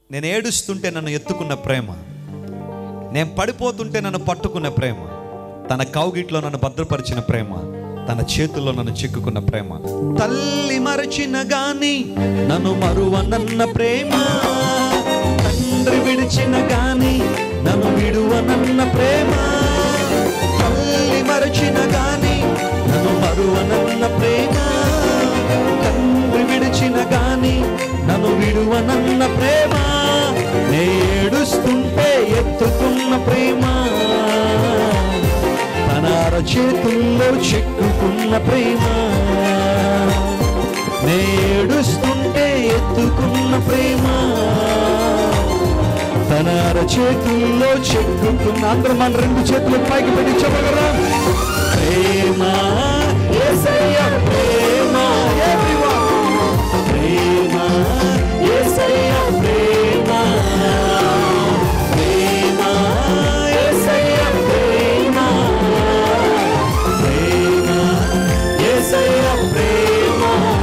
నేను ఏడుస్తుంటే నన్ను ఎత్తుకున్న ప్రేమ నేను పడిపోతుంటే నన్ను పట్టుకున్న ప్రేమ తన కౌగిట్లో నన్ను భద్రపరిచిన ప్రేమ తన చేతుల్లో నన్ను చిక్కుకున్న ప్రేమ తల్లి మరచిన గాని నన్ను మరువనన్న ప్రేమ తండ్రి విడిచిన గాని నన్ను విడువనన్న ప్రేమ తల్లి మరచిన గాని నన్ను మరువనన్న ప్రేమ తండ్రి విడిచిన గాని నన్ను విడువనన్న ప్రేమ నే ఏడుస్తుంటే ఎత్తుకున్న ప్రేమ తన అరచేతుల్లో చెక్కుకున్న ప్రేమ నే ఏడుస్తుంటే ఎత్తుకున్న ప్రేమ తన అరచేతుల్లో చెక్కుకున్న అందరూ మన రెండు చేతులు పైకి పెట్టి చెప్పగలరా ప్రేమ యేసయ్య ప్రేమ everyone. ప్రేమ యేసయ్య ప్రేమ ప్రేమ యేసయ్య ప్రేమ ప్రేమ యేసయ్య ప్రేమ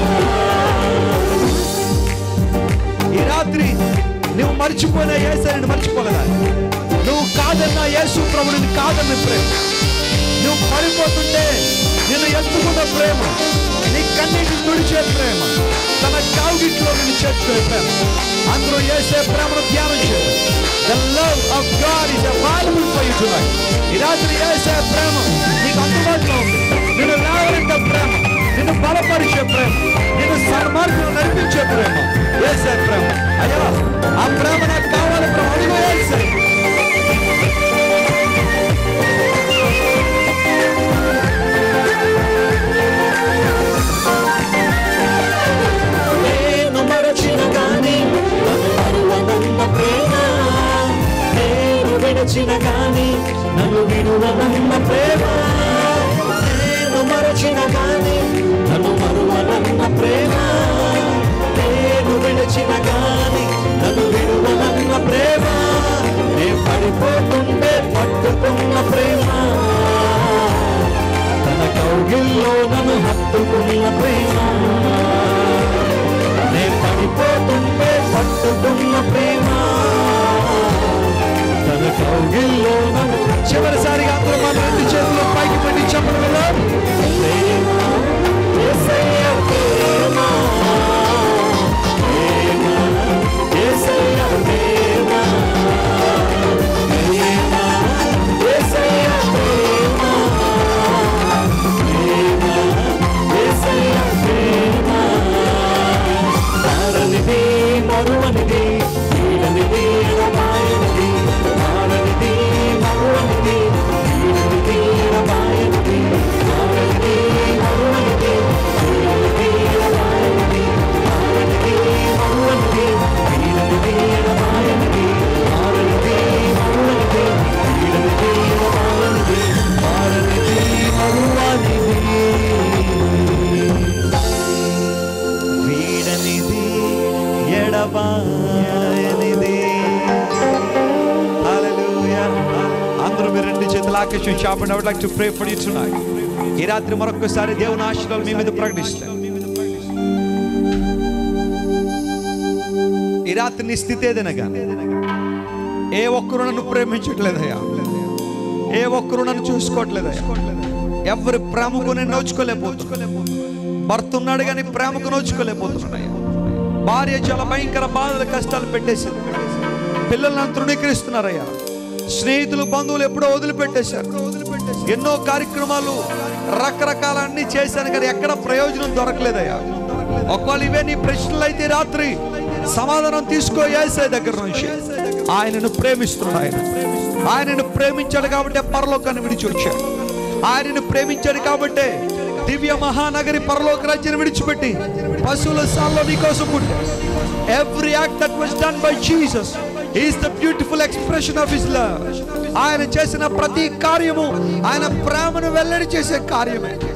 ఈ రాత్రి నువ్వు మర్చిపోయిన యేసయ్యని మర్చిపోలేదా నువ్వు కాదన్న యేసు ప్రభుని కాదన్న ప్రేమ నువ్వు పడిపోతుంటే నిన్ను ఎత్తుకున్న ప్రేమ నీ కన్నీటి తుడిచే ప్రేమ తన కావుగిట్లో నిన్ను చేర్చుకునే ప్రేమ అందరూ చేసే ప్రేమను ధ్యానం చేయాలి the love of God is available for you tonight ఈ రాత్రి చేసే ప్రేమ నీకు అందుబాటులో ఉంది నిన్ను లేవనెత్తే ప్రేమ నిన్ను బలపరిచే ప్రేమ నిన్ను సన్మార్గం నడిపించే ప్రేమ వేసే ప్రేమ అయ్యా ఆ ప్రేమ నాకు కావాలి ప్రేమ అడుగు వేసే నేను మరచిన గాని నన్ను మరువనన్న ప్రేమ నేను విడచిన గాని నన్ను విడువనన్న ప్రేమ నేను మరచిన గాని నన్ను మరువనన్న ప్రేమ నేను విడచిన గాని నన్ను విడువనన్న ప్రేమ నే పడిపోతుంటే పట్టుకున్న ప్రేమ తన కౌగిల్లో నన్ను హత్తుకున్న ప్రేమ నే పడిపోతుంటే పట్టుకున్న ప్రేమ తన కౌగిల్లో నన్ను చివరిసారిగా అందరూ మన రెండు చేతులు పైకి పెట్టి చెప్పడం కదా ప్రేమ యేసయ్య ప్రేమ ప్రేమ యేసయ్య ప్రేమ ప్రేమ యేసయ్య ప్రేమ ప్రేమ యేసయ్య ప్రేమ మారనిది మరువనిది వీడనిది రమాయనిది మారనిది మరువనిది వీడనిది రమాయనిది మారనిది మరువనిది వీడనిది రమాయనిది మారనిది మరువనిది వీడనిది రమాయనిది మారనిది మరువనిది వీడనిది రమాయనిది మారనిది మరువనిది వీడనిది ఎడబాయనిది Hallelujah. అందరూ మీరు రెండు చేతులు ఆకర్షి చాపండి I would like to pray for you tonight ఈ రాత్రి మరొకసారి దేవుని ఆశీర్వాదాలు మీ మీద ప్రకటిస్తాను ఈ రాత్రి నీ స్థితి ఏదైనా కానీ ఏ ఒక్కరు నన్ను ప్రేమించట్లేదయ్యా ఏ ఒక్కరు నన్ను చూసుకోవట్లేదయ్యా ఎవరి ప్రేమకు నేను నోచుకోలేకపోతున్నా భర్త ఉన్నాడు కానీ ప్రేమకు నోచుకోలేకపోతున్నాడయ్యా భార్య చాలా భయంకర బాధలు కష్టాలు పెట్టేసింది పిల్లలను తృణీకరిస్తున్నారయ్యా స్నేహితులు బంధువులు ఎప్పుడో వదిలిపెట్టేశారు ఎన్నో కార్యక్రమాలు రకరకాల అన్ని చేశాను కానీ ఎక్కడ ప్రయోజనం దొరకలేదయ్యా ఒకవేళ ఇవే నీ ప్రశ్నలు అయితే రాత్రి సమాధానం తీసుకో ఏసే దగ్గర నుంచి ఆయనను ప్రేమిస్తున్నాడు ఆయన ఆయనను ప్రేమించాడు కాబట్టి పరలోకాన్ని విడిచి వచ్చాడు ఆయనను ప్రేమించాడు కాబట్టి దివ్య మహానగరి పరలోక రాజ్యాన్ని విడిచిపెట్టి పశువుల సాల్లో నీకోసం పుట్టాడు every act that was done by Jesus is the beautiful expression of his love ఆయన చేసిన ప్రతి కార్యము ఆయన ప్రేమను వెల్లడి చేసే కార్యమే